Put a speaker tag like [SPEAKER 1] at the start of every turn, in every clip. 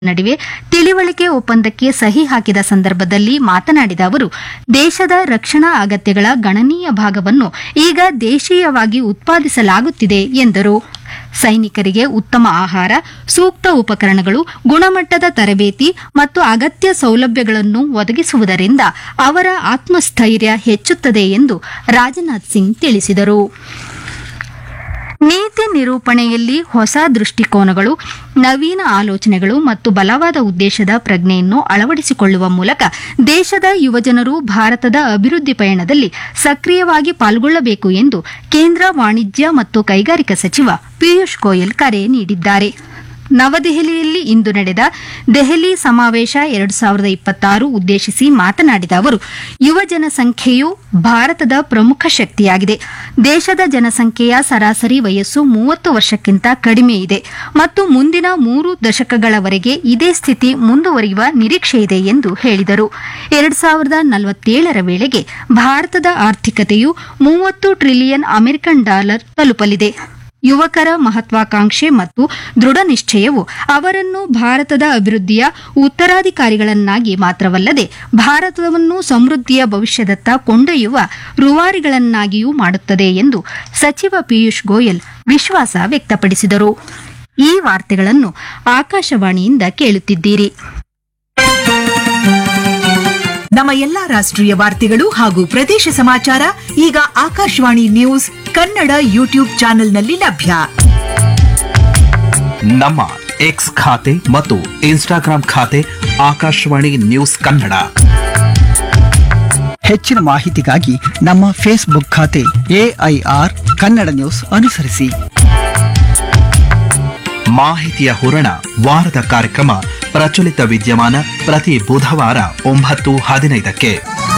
[SPEAKER 1] ನಡುವೆ ತಿಳಿವಳಿಕೆ ಒಪ್ಪಂದಕ್ಕೆ ಸಹಿ ಹಾಕಿದ ಸಂದರ್ಭದಲ್ಲಿ ಮಾತನಾಡಿದ ಅವರು ದೇಶದ ರಕ್ಷಣಾ ಅಗತ್ಯಗಳ ಗಣನೀಯ ಭಾಗವನ್ನು ಈಗ ದೇಶೀಯವಾಗಿ ಉತ್ಪಾದಿಸಲಾಗುತ್ತಿದೆ ಎಂದರು ಸೈನಿಕರಿಗೆ ಉತ್ತಮ ಆಹಾರ ಸೂಕ್ತ ಉಪಕರಣಗಳು ಗುಣಮಟ್ಟದ ತರಬೇತಿ ಮತ್ತು ಅಗತ್ಯ ಸೌಲಭ್ಯಗಳನ್ನು ಒದಗಿಸುವುದರಿಂದ ಅವರ ಆತ್ಮಸ್ಥೈರ್ಯ ಹೆಚ್ಚುತ್ತದೆ ಎಂದು ರಾಜನಾಥ್ ಸಿಂಗ್ ತಿಳಿಸಿದರು ನೀತಿ ನಿರೂಪಣೆಯಲ್ಲಿ ಹೊಸ ದೃಷ್ಟಿಕೋನಗಳು ನವೀನ ಆಲೋಚನೆಗಳು ಮತ್ತು ಬಲವಾದ ಉದ್ದೇಶದ ಪ್ರಜ್ಞೆಯನ್ನು ಅಳವಡಿಸಿಕೊಳ್ಳುವ ಮೂಲಕ ದೇಶದ ಯುವಜನರು ಭಾರತದ ಅಭಿವೃದ್ಧಿ ಪಯಣದಲ್ಲಿ ಸಕ್ರಿಯವಾಗಿ ಪಾಲ್ಗೊಳ್ಳಬೇಕು ಎಂದು ಕೇಂದ್ರ ವಾಣಿಜ್ಯ ಮತ್ತು ಕೈಗಾರಿಕಾ ಸಚಿವ ಪಿಯೂಷ್ ಗೋಯಲ್ ಕರೆ ನೀಡಿದ್ದಾರೆ ನವದೆಹಲಿಯಲ್ಲಿ ಇಂದು ನಡೆದ ದೆಹಲಿ ಸಮಾವೇಶ ಎರಡು ಸಾವಿರದ ಇಪ್ಪತ್ತಾರು ಉದ್ದೇಶಿಸಿ ಮಾತನಾಡಿದ ಅವರು ಯುವ ಜನಸಂಖ್ಯೆಯು ಭಾರತದ ಪ್ರಮುಖ ಶಕ್ತಿಯಾಗಿದೆ ದೇಶದ ಜನಸಂಖ್ಯೆಯ ಸರಾಸರಿ ವಯಸ್ಸು ಮೂವತ್ತು ವರ್ಷಕ್ಕಿಂತ ಕಡಿಮೆ ಇದೆ ಮತ್ತು ಮುಂದಿನ ಮೂರು ದಶಕಗಳವರೆಗೆ ಇದೇ ಸ್ಥಿತಿ ಮುಂದುವರಿಯುವ ನಿರೀಕ್ಷೆಯಿದೆ ಎಂದು ಹೇಳಿದರು ಎರಡು ಸಾವಿರದ ನಲವತ್ತೇಳರ ವೇಳೆಗೆ ಭಾರತದ ಆರ್ಥಿಕತೆಯು ಮೂವತ್ತು ಟ್ರಿಲಿಯನ್ ಅಮೆರಿಕನ್ ಡಾಲರ್ ತಲುಪಲಿದೆ ಯುವಕರ ಮಹತ್ವಾಕಾಂಕ್ಷೆ ಮತ್ತು ದೃಢ ನಿಶ್ಚಯವು ಅವರನ್ನು ಭಾರತದ ಅಭಿವೃದ್ಧಿಯ ಉತ್ತರಾಧಿಕಾರಿಗಳನ್ನಾಗಿ ಮಾತ್ರವಲ್ಲದೆ ಭಾರತವನ್ನು ಸಮೃದ್ಧಿಯ ಭವಿಷ್ಯದತ್ತ ಕೊಂಡೊಯ್ಯುವ ರೂವಾರಿಗಳನ್ನಾಗಿಯೂ ಮಾಡುತ್ತದೆ ಎಂದು ಸಚಿವ ಪಿಯೂಷ್ ಗೋಯಲ್ ವಿಶ್ವಾಸ ವ್ಯಕ್ತಪಡಿಸಿದರು ಈ ವಾರ್ತೆಗಳನ್ನು ಆಕಾಶವಾಣಿಯಿಂದ ಕೇಳುತ್ತಿದ್ದೀರಿ
[SPEAKER 2] ನಮ್ಮ ಎಲ್ಲಾ ರಾಷ್ಟ್ರೀಯ ವಾರ್ತೆಗಳು ಹಾಗೂ ಪ್ರದೇಶ ಸಮಾಚಾರ ಈಗ ಆಕಾಶವಾಣಿ ನ್ಯೂಸ್ ಕನ್ನಡ ಯೂಟ್ಯೂಬ್ ಚಾನೆಲ್ನಲ್ಲಿ ಲಭ್ಯ
[SPEAKER 3] ನಮ್ಮ ಎಕ್ಸ್ ಖಾತೆ ಮತ್ತು ಇನ್ಸ್ಟಾಗ್ರಾಂ ಖಾತೆ ಆಕಾಶವಾಣಿ ನ್ಯೂಸ್ ಕನ್ನಡ
[SPEAKER 4] ಹೆಚ್ಚಿನ ಮಾಹಿತಿಗಾಗಿ ನಮ್ಮ ಫೇಸ್ಬುಕ್ ಖಾತೆ ಎಐಆರ್ ಕನ್ನಡ ನ್ಯೂಸ್ ಅನುಸರಿಸಿ
[SPEAKER 3] ಮಾಹಿತಿಯ ಹೂರಣ ವಾರದ ಕಾರ್ಯಕ್ರಮ ಪ್ರಚಲಿತ ವಿದ್ಯಮಾನ ಪ್ರತಿ ಬುಧವಾರ ಒಂಬತ್ತು ಹದಿನೈದಕ್ಕೆ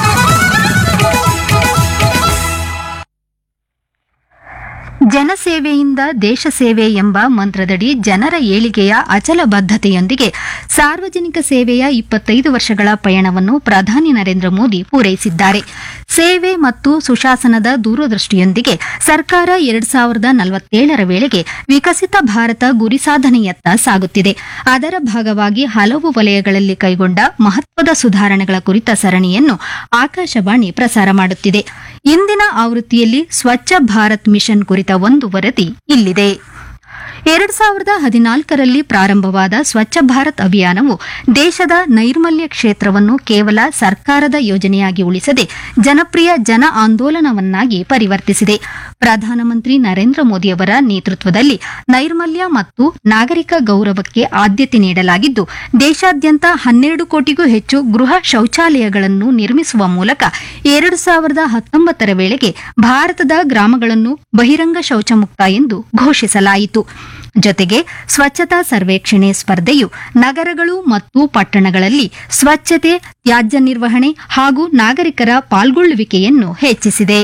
[SPEAKER 1] ಜನಸೇವೆಯಿಂದ ದೇಶ ಸೇವೆ ಎಂಬ ಮಂತ್ರದಡಿ ಜನರ ಏಳಿಗೆಯ ಅಚಲ ಬದ್ಧತೆಯೊಂದಿಗೆ ಸಾರ್ವಜನಿಕ ಸೇವೆಯ ಇಪ್ಪತ್ತೈದು ವರ್ಷಗಳ ಪಯಣವನ್ನು ಪ್ರಧಾನಿ ನರೇಂದ್ರ ಮೋದಿ ಪೂರೈಸಿದ್ದಾರೆ ಸೇವೆ ಮತ್ತು ಸುಶಾಸನದ ದೂರದೃಷ್ಟಿಯೊಂದಿಗೆ ಸರ್ಕಾರ ಎರಡ್ ಸಾವಿರದ ನಲವತ್ತೇಳರ ವೇಳೆಗೆ ವಿಕಸಿತ ಭಾರತ ಗುರಿ ಸಾಧನೆಯತ್ತ ಸಾಗುತ್ತಿದೆ ಅದರ ಭಾಗವಾಗಿ ಹಲವು ವಲಯಗಳಲ್ಲಿ ಕೈಗೊಂಡ ಮಹತ್ವದ ಸುಧಾರಣೆಗಳ ಕುರಿತ ಸರಣಿಯನ್ನು ಆಕಾಶವಾಣಿ ಪ್ರಸಾರ ಮಾಡುತ್ತಿದೆ ಇಂದಿನ ಆವೃತ್ತಿಯಲ್ಲಿ ಸ್ವಚ್ಛ ಭಾರತ್ ಮಿಷನ್ ಕುರಿತ ಒಂದು ವರದಿ ಇಲ್ಲಿದೆ ಎರಡ್ ಸಾವಿರದ ಹದಿನಾಲ್ಕರಲ್ಲಿ ಪ್ರಾರಂಭವಾದ ಸ್ವಚ್ಛ ಭಾರತ್ ಅಭಿಯಾನವು ದೇಶದ ನೈರ್ಮಲ್ಯ ಕ್ಷೇತ್ರವನ್ನು ಕೇವಲ ಸರ್ಕಾರದ ಯೋಜನೆಯಾಗಿ ಉಳಿಸದೆ ಜನಪ್ರಿಯ ಜನ ಆಂದೋಲನವನ್ನಾಗಿ ಪರಿವರ್ತಿಸಿದೆ ಪ್ರಧಾನಮಂತ್ರಿ ನರೇಂದ್ರ ಮೋದಿಯವರ ನೇತೃತ್ವದಲ್ಲಿ ನೈರ್ಮಲ್ಯ ಮತ್ತು ನಾಗರಿಕ ಗೌರವಕ್ಕೆ ಆದ್ಯತೆ ನೀಡಲಾಗಿದ್ದು ದೇಶಾದ್ಯಂತ ಹನ್ನೆರಡು ಕೋಟಿಗೂ ಹೆಚ್ಚು ಗೃಹ ಶೌಚಾಲಯಗಳನ್ನು ನಿರ್ಮಿಸುವ ಮೂಲಕ ಎರಡು ಸಾವಿರದ ಹತ್ತೊಂಬತ್ತರ ವೇಳೆಗೆ ಭಾರತದ ಗ್ರಾಮಗಳನ್ನು ಬಹಿರಂಗ ಶೌಚಮುಕ್ತ ಎಂದು ಘೋಷಿಸಲಾಯಿತು ಜೊತೆಗೆ ಸ್ವಚ್ಛತಾ ಸರ್ವೇಕ್ಷಣೆ ಸ್ಪರ್ಧೆಯು ನಗರಗಳು ಮತ್ತು ಪಟ್ಟಣಗಳಲ್ಲಿ ಸ್ವಚ್ಛತೆ ತ್ಯಾಜ್ಯ ನಿರ್ವಹಣೆ ಹಾಗೂ ನಾಗರಿಕರ ಪಾಲ್ಗೊಳ್ಳುವಿಕೆಯನ್ನು ಹೆಚ್ಚಿಸಿದೆ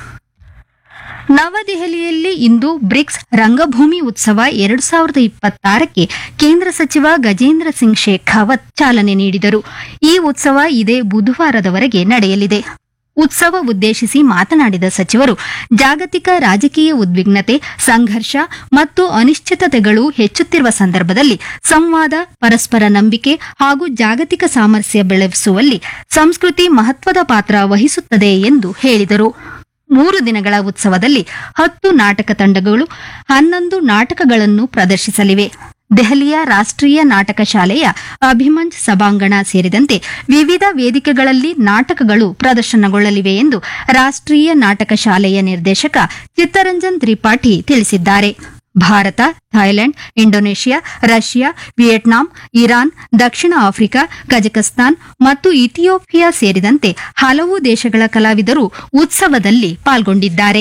[SPEAKER 1] ನವದೆಹಲಿಯಲ್ಲಿ ಇಂದು ಬ್ರಿಕ್ಸ್ ರಂಗಭೂಮಿ ಉತ್ಸವ ಎರಡು ಸಾವಿರದ ಇಪ್ಪತ್ತಾರಕ್ಕೆ ಕೇಂದ್ರ ಸಚಿವ ಗಜೇಂದ್ರ ಸಿಂಗ್ ಶೇಖಾವತ್ ಚಾಲನೆ ನೀಡಿದರು ಈ ಉತ್ಸವ ಇದೇ ಬುಧವಾರದವರೆಗೆ ನಡೆಯಲಿದೆ ಉತ್ಸವ ಉದ್ದೇಶಿಸಿ ಮಾತನಾಡಿದ ಸಚಿವರು ಜಾಗತಿಕ ರಾಜಕೀಯ ಉದ್ವಿಗ್ನತೆ ಸಂಘರ್ಷ ಮತ್ತು ಅನಿಶ್ಚಿತತೆಗಳು ಹೆಚ್ಚುತ್ತಿರುವ ಸಂದರ್ಭದಲ್ಲಿ ಸಂವಾದ ಪರಸ್ಪರ ನಂಬಿಕೆ ಹಾಗೂ ಜಾಗತಿಕ ಸಾಮರಸ್ಯ ಬೆಳೆಸುವಲ್ಲಿ ಸಂಸ್ಕೃತಿ ಮಹತ್ವದ ಪಾತ್ರ ವಹಿಸುತ್ತದೆ ಎಂದು ಹೇಳಿದರು ಮೂರು ದಿನಗಳ ಉತ್ಸವದಲ್ಲಿ ಹತ್ತು ನಾಟಕ ತಂಡಗಳು ಹನ್ನೊಂದು ನಾಟಕಗಳನ್ನು ಪ್ರದರ್ಶಿಸಲಿವೆ ದೆಹಲಿಯ ರಾಷ್ಟ್ರೀಯ ನಾಟಕ ಶಾಲೆಯ ಅಭಿಮಂಜ್ ಸಭಾಂಗಣ ಸೇರಿದಂತೆ ವಿವಿಧ ವೇದಿಕೆಗಳಲ್ಲಿ ನಾಟಕಗಳು ಪ್ರದರ್ಶನಗೊಳ್ಳಲಿವೆ ಎಂದು ರಾಷ್ಟ್ರೀಯ ನಾಟಕ ಶಾಲೆಯ ನಿರ್ದೇಶಕ ಚಿತ್ತರಂಜನ್ ತ್ರಿಪಾಠಿ ತಿಳಿಸಿದ್ದಾರೆ Bharat Thailand Indonesia Russia Vietnam Iran ದಕ್ಷಿಣ ಆಫ್ರಿಕಾ ಕಜಕಸ್ತಾನ್ ಮತ್ತು ಇಥಿಯೋಪಿಯಾ ಸೇರಿದಂತೆ ಹಲವು ದೇಶಗಳ ಕಲಾವಿದರು ಉತ್ಸವದಲ್ಲಿ ಪಾಲ್ಗೊಂಡಿದ್ದಾರೆ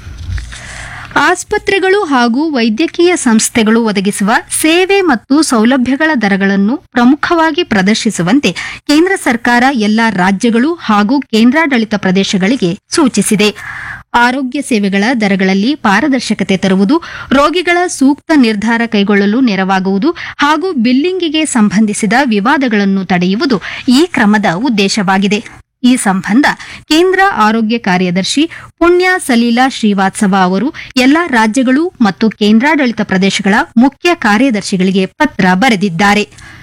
[SPEAKER 1] ಆಸ್ಪತ್ರೆಗಳು ಹಾಗೂ ವೈದ್ಯಕೀಯ ಸಂಸ್ಥೆಗಳು ಒದಗಿಸುವ ಸೇವೆ ಮತ್ತು ಸೌಲಭ್ಯಗಳ ದರಗಳನ್ನು ಪ್ರಮುಖವಾಗಿ ಪ್ರದರ್ಶಿಸುವಂತೆ ಕೇಂದ್ರ ಸರ್ಕಾರ ಎಲ್ಲಾ ರಾಜ್ಯಗಳು ಹಾಗೂ ಕೇಂದ್ರಾಡಳಿತ ಪ್ರದೇಶಗಳಿಗೆ ಸೂಚಿಸಿದೆ ಆರೋಗ್ಯ ಸೇವೆಗಳ ದರಗಳಲ್ಲಿ ಪಾರದರ್ಶಕತೆ ತರುವುದು ರೋಗಿಗಳ ಸೂಕ್ತ ನಿರ್ಧಾರ ಕೈಗೊಳ್ಳಲು ನೆರವಾಗುವುದು ಹಾಗೂ ಬಿಲ್ಲಿಂಗಿಗೆ ಸಂಬಂಧಿಸಿದ ವಿವಾದಗಳನ್ನು ತಡೆಯುವುದು ಈ ಕ್ರಮದ ಉದ್ದೇಶವಾಗಿದೆ ಈ ಸಂಬಂಧ ಕೇಂದ್ರ ಆರೋಗ್ಯ ಕಾರ್ಯದರ್ಶಿ ಪುಣ್ಯ ಸಲೀಲಾ ಶ್ರೀವಾತ್ಸವ ಅವರು ಎಲ್ಲಾ ರಾಜ್ಯಗಳು ಮತ್ತು ಕೇಂದ್ರಾಡಳಿತ ಪ್ರದೇಶಗಳ ಮುಖ್ಯ ಕಾರ್ಯದರ್ಶಿಗಳಿಗೆ ಪತ್ರ ಬರೆದಿದ್ದಾರೆ